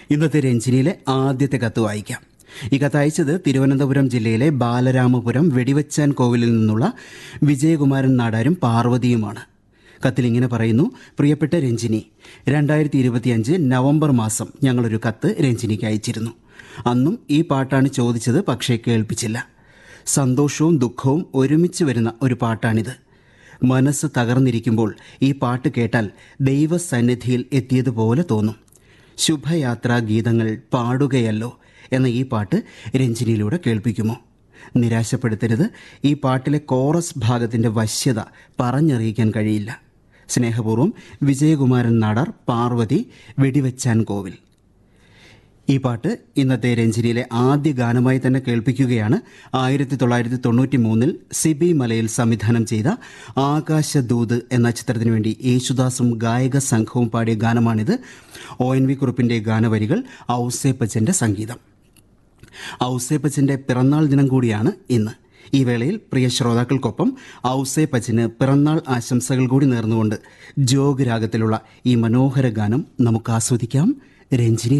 ഇന്നത്തെ രഞ്ജിനിയിലെ ആദ്യത്തെ കത്ത് വായിക്കാം ഈ കത്ത് അയച്ചത് തിരുവനന്തപുരം ജില്ലയിലെ ബാലരാമപുരം വെടിവച്ചാൻ കോവിലിൽ നിന്നുള്ള വിജയകുമാരൻ നാടാരും പാർവതിയുമാണ് കത്തിൽ ഇങ്ങനെ പറയുന്നു പ്രിയപ്പെട്ട രഞ്ജിനി രണ്ടായിരത്തി ഇരുപത്തിയഞ്ച് നവംബർ മാസം ഞങ്ങളൊരു കത്ത് രഞ്ജിനിക്ക് അയച്ചിരുന്നു അന്നും ഈ പാട്ടാണ് ചോദിച്ചത് പക്ഷേ കേൾപ്പിച്ചില്ല സന്തോഷവും ദുഃഖവും ഒരുമിച്ച് വരുന്ന ഒരു പാട്ടാണിത് മനസ്സ് തകർന്നിരിക്കുമ്പോൾ ഈ പാട്ട് കേട്ടാൽ ദൈവസന്നിധിയിൽ എത്തിയതുപോലെ തോന്നും ശുഭയാത്രാ ഗീതങ്ങൾ പാടുകയല്ലോ എന്ന ഈ പാട്ട് രഞ്ജിനിയിലൂടെ കേൾപ്പിക്കുമോ നിരാശപ്പെടുത്തരുത് ഈ പാട്ടിലെ കോറസ് ഭാഗത്തിൻ്റെ വശ്യത പറഞ്ഞറിയിക്കാൻ കഴിയില്ല സ്നേഹപൂർവ്വം വിജയകുമാരൻ നാടാർ പാർവതി വെടിവെച്ചാൻ കോവിൽ ഈ പാട്ട് ഇന്നത്തെ രഞ്ജിനിയിലെ ആദ്യ ഗാനമായി തന്നെ കേൾപ്പിക്കുകയാണ് ആയിരത്തി തൊള്ളായിരത്തി തൊണ്ണൂറ്റി മൂന്നിൽ സിബി മലയിൽ സംവിധാനം ചെയ്ത ആകാശദൂത് എന്ന ചിത്രത്തിനു വേണ്ടി യേശുദാസും ഗായക സംഘവും പാടിയ ഗാനമാണിത് ഒ എൻ വി കുറുപ്പിൻ്റെ ഗാനവരികൾ ഔസേപ്പച്ചൻ്റെ സംഗീതം ഔസേപ്പച്ചൻ്റെ പിറന്നാൾ ദിനം കൂടിയാണ് ഇന്ന് ഈ വേളയിൽ പ്രിയ ശ്രോതാക്കൾക്കൊപ്പം ഔസേപ്പച്ചന് പിറന്നാൾ ആശംസകൾ കൂടി നേർന്നുകൊണ്ട് ജോഗ് രാഗത്തിലുള്ള ഈ മനോഹര ഗാനം നമുക്ക് ആസ്വദിക്കാം രഞ്ജിനി